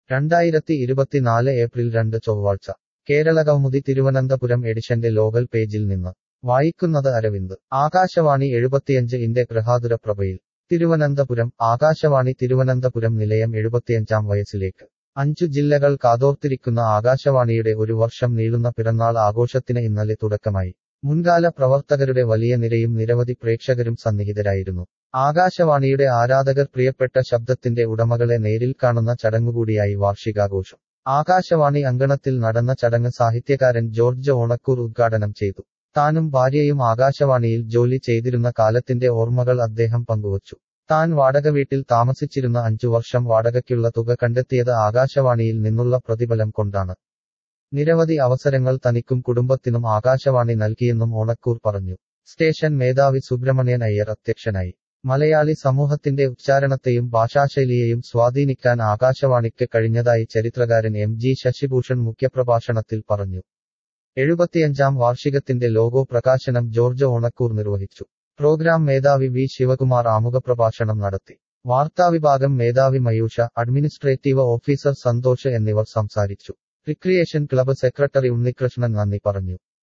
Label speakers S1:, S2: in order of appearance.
S1: രണ്ടായിരത്തി ഇരുപത്തിനാല് ഏപ്രിൽ രണ്ട് ചൊവ്വാഴ്ച കേരളകൗമുദി തിരുവനന്തപുരം എഡിഷന്റെ ലോകൽ പേജിൽ നിന്ന് വായിക്കുന്നത് അരവിന്ദ് ആകാശവാണി എഴുപത്തിയഞ്ച് ഇന്റെ ഗൃഹാതുര പ്രഭയിൽ തിരുവനന്തപുരം ആകാശവാണി തിരുവനന്തപുരം നിലയം എഴുപത്തിയഞ്ചാം വയസ്സിലേക്ക് അഞ്ചു ജില്ലകൾ കാതോർത്തിരിക്കുന്ന ആകാശവാണിയുടെ ഒരു വർഷം നീളുന്ന പിറന്നാൾ ആഘോഷത്തിന് ഇന്നലെ തുടക്കമായി മുൻകാല പ്രവർത്തകരുടെ വലിയ നിരയും നിരവധി പ്രേക്ഷകരും സന്നിഹിതരായിരുന്നു ആകാശവാണിയുടെ ആരാധകർ പ്രിയപ്പെട്ട ശബ്ദത്തിന്റെ ഉടമകളെ നേരിൽ കാണുന്ന ചടങ്ങുകൂടിയായി വാർഷികാഘോഷം ആകാശവാണി അങ്കണത്തിൽ നടന്ന ചടങ്ങ് സാഹിത്യകാരൻ ജോർജ് ഓണക്കൂർ ഉദ്ഘാടനം ചെയ്തു താനും ഭാര്യയും ആകാശവാണിയിൽ ജോലി ചെയ്തിരുന്ന കാലത്തിന്റെ ഓർമ്മകൾ അദ്ദേഹം പങ്കുവച്ചു താൻ വാടക വീട്ടിൽ താമസിച്ചിരുന്ന അഞ്ചു വർഷം വാടകയ്ക്കുള്ള തുക കണ്ടെത്തിയത് ആകാശവാണിയിൽ നിന്നുള്ള പ്രതിഫലം കൊണ്ടാണ് നിരവധി അവസരങ്ങൾ തനിക്കും കുടുംബത്തിനും ആകാശവാണി നൽകിയെന്നും ഓണക്കൂർ പറഞ്ഞു സ്റ്റേഷൻ മേധാവി സുബ്രഹ്മണ്യൻ അയ്യർ അധ്യക്ഷനായി മലയാളി സമൂഹത്തിന്റെ ഉച്ചാരണത്തെയും ഭാഷാശൈലിയെയും സ്വാധീനിക്കാൻ ആകാശവാണിക്ക് കഴിഞ്ഞതായി ചരിത്രകാരൻ എം ജി ശശിഭൂഷൺ മുഖ്യപ്രഭാഷണത്തിൽ പറഞ്ഞു എഴുപത്തിയഞ്ചാം വാർഷികത്തിന്റെ ലോഗോ പ്രകാശനം ജോർജ് ഓണക്കൂർ നിർവഹിച്ചു പ്രോഗ്രാം മേധാവി വി ശിവകുമാർ ആമുഖപ്രഭാഷണം നടത്തി വാർത്താവിഭാഗം മേധാവി മയൂഷ അഡ്മിനിസ്ട്രേറ്റീവ് ഓഫീസർ സന്തോഷ് എന്നിവർ സംസാരിച്ചു റിക്രിയേഷൻ ക്ലബ്ബ് സെക്രട്ടറി ഉണ്ണികൃഷ്ണൻ നന്ദി പറഞ്ഞു